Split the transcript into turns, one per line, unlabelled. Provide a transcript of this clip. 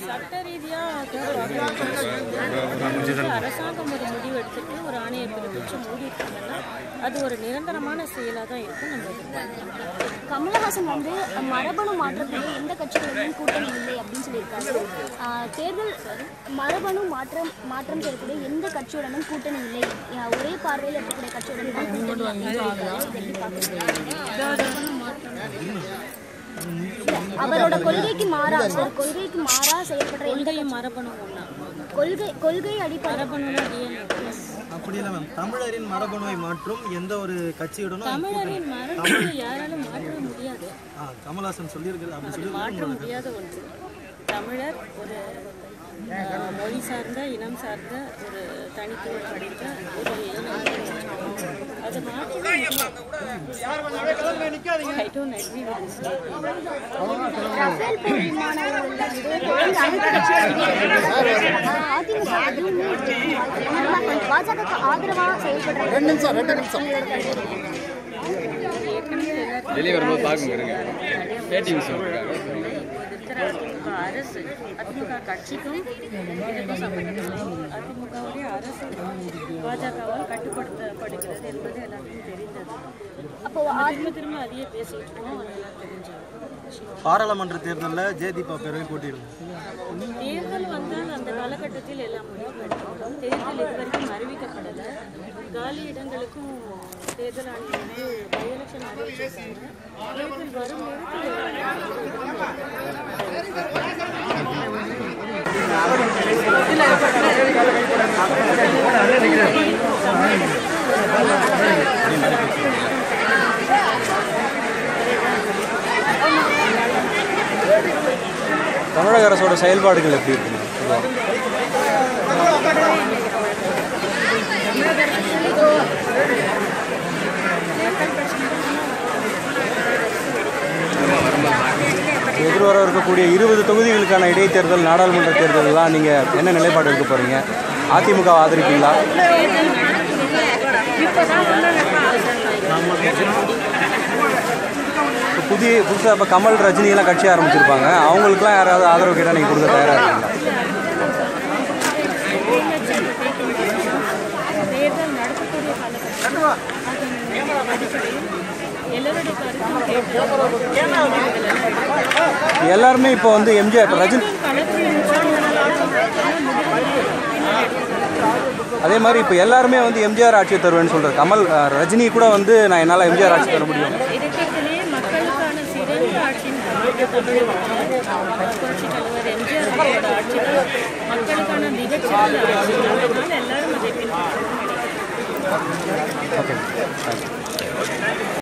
சட்ட ரீதியாக அரசாங்கம் ஒரு முடிவு எடுத்துட்டு ஒரு ஆணையை பிறப்பிச்சு மூடி இருக்காங்கன்னா அது ஒரு நிரந்தரமான செயலாக தான் இருக்கும் நம்ம எதிர்பார்க்கலாம்
கமலஹாசன் வந்து மரபணு மாற்றத்துக்கு எந்த கட்சிகளுடன் கூட்டணி இல்லை அப்படின்னு சொல்லியிருக்காரு ஆஹ் தேர்தல் மரபணு மாற்றம் மாற்றம் செய்யக்கூடிய எந்த கட்சியுடனும் கூட்டணி இல்லை ஆஹ் ஒரே பார்வையில் இருக்கக்கூடிய கட்சியுடன் தான் கூட்டணி அப்படின்னு சொல்லியிருக்காரு. இதை எப்படி பார்க்குறீங்க? அவரோட கொள்கைக்கு மாறா அவர் கொள்கைக்கு மாறா செயல்படுற எந்த
கொள்கையும் மரபணும் ஒன்றா
கொள்கை கொள்கை அடிப்படை
மரபணும்னா டிஎன்ஏ
அப்படி இல்லை மேம் தமிழரின் மரபணுவை மாற்றும் எந்த ஒரு கட்சியுடனும்
தமிழரின் மரபணு யாராலும் மாற்ற முடியாது
ஆ, கமல்ஹாசன் சொல்லியிருக்கிறது அப்படி சொல்லி
மாற்ற முடியாத ஒன்று தமிழர் ஒரு அஹ், மொழி சார்ந்த இனம் சார்ந்த ஒரு தனித்துவம் படைத்த ஒரு இனம் அது மாற்றவே I don't agree with this
Rafale போர் விமானங்கள்ல வந்து தொடர்ந்து அனைத்து கட்சிகளும் ஆஹ் அதிமுக அதுவும் பாஜக ஆதரவா செயல்படுற ரெண்டு நிமிஷம் ரெண்டு நிமிஷம்
வெளியே வரும்போது பார்க்குங்க இருங்க பேட்டி விஷயம் இருக்காங்க
இருக்கிற அதிமுக அரசு அதிமுக கட்சிக்கும் இதுக்கும் சம்பந்தம் அதிமுகவுடைய அரசு பாஜகவால் கட்டுப்படுத்தப்படுகிறது என்பது எல்லாருக்கும் தெரிந்தது
அப்போ
திரும்ப திரும்ப அதையே பேசிட்டு இருக்கோம் அதெல்லாம் தெரிஞ்சது
பாராளுமன்ற தேர்தலில் ஜெயதீபா பேரவை போட்டியிடும்
தேர்தல் வந்தால் அந்த காலகட்டத்தில் எல்லாம் முடிவு எடுக்கும் தேர்தல் இதுவரைக்கும் அறிவிக்கப்படலை காலி இடங்களுக்கும் தேர்தல் ஆணையம் வந்து பை எலெக்ஷன் அறிவிச்சிருக்காங்க தேர்தல் வரும்
தமிழக அரசோட செயல்பாடுகள் எப்படி இருக்குங்க பொதுவா? எதிர்வர இருக்கக்கூடிய இருபது தொகுதிகளுக்கான இடைத்தேர்தல் நாடாளுமன்ற தேர்தலெல்லாம் நீங்கள் என்ன நிலைப்பாடு எடுக்க போகிறீங்க அதிமுக ஆதரிப்பீங்களா இப்போ புதிய புதுசாக இப்போ கமல் ரஜினியெல்லாம் கட்சி ஆரம்பிச்சிருப்பாங்க அவங்களுக்குலாம் யாராவது ஆதரவு கேட்டால் நீங்கள் கொடுக்க தயாராக இருக்கீங்களா
தேர்தல் நடத்தக்கூடிய காலகட்டம் அதன் அடிப்படையில் எல்லோருடைய கருத்தும் கேட்டு
எல்லாருமே இப்போ வந்து எம்ஜிஆர் இப்போ ரஜினி
களத்தில் நிச்சயம்
அதே மாதிரி இப்போ எல்லாருமே வந்து எம்ஜிஆர் ஆட்சியை தருவேன்னு சொல்கிறார் கமல் அஹ், ரஜினி கூட வந்து நான் என்னால் எம்ஜிஆர் ஆட்சி தர முடியும்
இருக்கிறதுலே மக்களுக்கான சிறந்த ஆட்சின்னு புரட்சி தலைவர் எம்ஜிஆர் அவர்களோட ஆட்சி தான் மக்களுக்கான மிகச்சிறந்த ஆட்சி அதனால எல்லாரும் அதை பின்பற்ற
ஓகே தேங்க்யூ